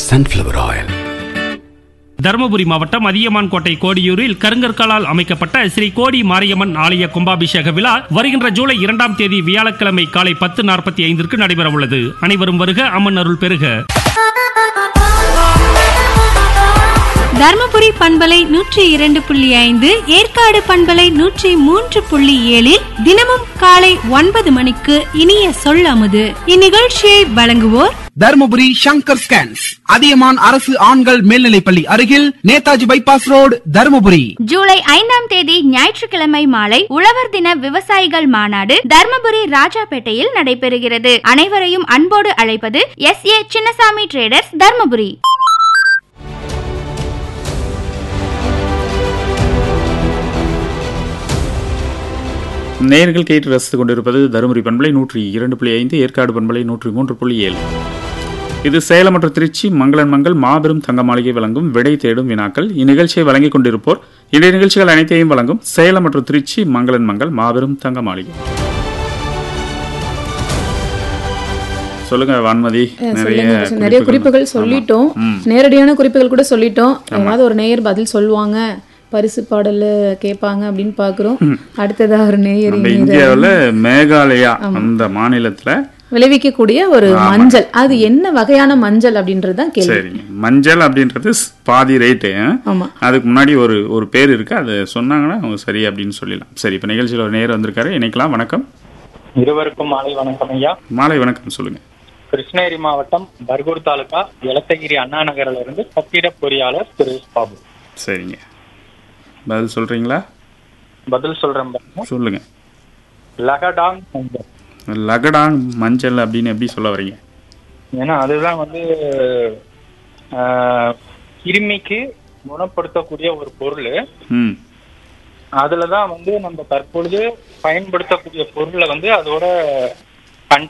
sunflower oil. Dharmapuri மாவட்டம் அதியமான் கோட்டை கோடியூரில் கருங்கற்களால் அமைக்கப்பட்ட ஸ்ரீ கோடி மாரியம்மன் ஆலய கும்பாபிஷேக விழா வருகின்ற ஜூலை இரண்டாம் தேதி வியாழக்கிழமை காலை பத்து நாற்பத்தி ஐந்திற்கு நடைபெற உள்ளது அனைவரும் வருக அம்மன் அருள் பெறுக தர்மபுரி பண்பலை நூற்றி இரண்டு புள்ளி ஐந்து ஏற்காடு பண்பலை நூற்றி மூன்று புள்ளி ஏழில் தினமும் காலை ஒன்பது மணிக்கு இனிய சொல்லமுது இந்நிகழ்ச்சியை வழங்குவோர் தருமபுரி சங்கர் ஸ்கேன்ஸ் அதியமான் அரசு ஆண்கள் மேல்நிலைப்பள்ளி அருகில் நேதாஜி பைபாஸ் ரோடு தருமபுரி ஜூலை ஐந்தாம் தேதி ஞாயிற்றுக்கிழமை மாலை உழவர் தின விவசாயிகள் மாநாடு தர்மபுரி ராஜாபேட்டையில் நடைபெறுகிறது அனைவரையும் அன்போடு அழைப்பது S A Chinnasamy traders Dharmapuri நேர்கள் கேட்டு ரசித்துக் கொண்டிருப்பது தருமபுரி பண்பலை நூற்றி இரண்டு புள்ளி ஐந்து ஏற்காடு பண்பலை நூற்றி மூன்று புள்ளி ஏழு இது சேலம் மற்றும் திருச்சி மங்களன் மங்கள் மாபெரும் தங்க மாளிகை வழங்கும் விடை தேடும் வினாக்கள் இந்நிகழ்ச்சியை வழங்கிக் கொண்டிருப்போர் இந்த நிகழ்ச்சிகள் அனைத்தையும் வழங்கும் சேலம் மற்றும் திருச்சி மங்களன் மங்கள் மாபெரும் தங்க மாளிகை சொல்லுங்க வான்மதி நிறைய சொல்லுங்க நிறைய குறிப்புகள் சொல்லிட்டோம் நேரடியான குறிப்புகள் கூட சொல்லிட்டோம் ஏதாவது ஒரு நேயர் பதில் சொல்லுவாங்க பரிசு பாடல் கேட்பாங்க அப்படின்னு பாக்குறோம் அடுத்ததா ஒரு நேயர் நம்ம இணையர் இந்தியாவுல மேகாலயா அந்த மாநிலத்துல விளைவிக்கக்கூடிய ஒரு மஞ்சள் அது என்ன வகையான மஞ்சள் அப்படின்றது தான் கேள்வி சரிங்க மஞ்சள் அப்படின்றது ஸ்- பாதி ரேட்டு ஆமா அதுக்கு முன்னாடி ஒரு ஒரு பேர் இருக்கு அது சொன்னாங்கன்னா அவங்க சரி அப்படின்னு சொல்லிடலாம் சரி இப்ப நிகழ்ச்சியில் ஒரு நேரம் வந்திருக்காரு இணைக்கலாம் வணக்கம் இருவருக்கும் மாலை வணக்கம் ஐயா மாலை வணக்கம் சொல்லுங்க கிருஷ்ணகிரி மாவட்டம் பர்கூர் தாலுகா எலத்தகிரி அண்ணா நகர்ல இருந்து கட்டிட பொறியாளர் சுரேஷ் பாபு சரிங்க பதில் சொல்றீங்களா பதில் சொல்றேன் பாருங்க. சொல்லுங்க லகடாங் மஞ்சள் லகடான் மஞ்சள் அப்படின்னு எப்படி சொல்ல வரீங்க ஏன்னா அதுதான் வந்து ஆஹ், கிருமிக்கு குணப்படுத்தக்கூடிய ஒரு பொருள் ம் அதுலதான் வந்து நம்ம தற்பொழுது பயன்படுத்தக்கூடிய பொருளை வந்து அதோட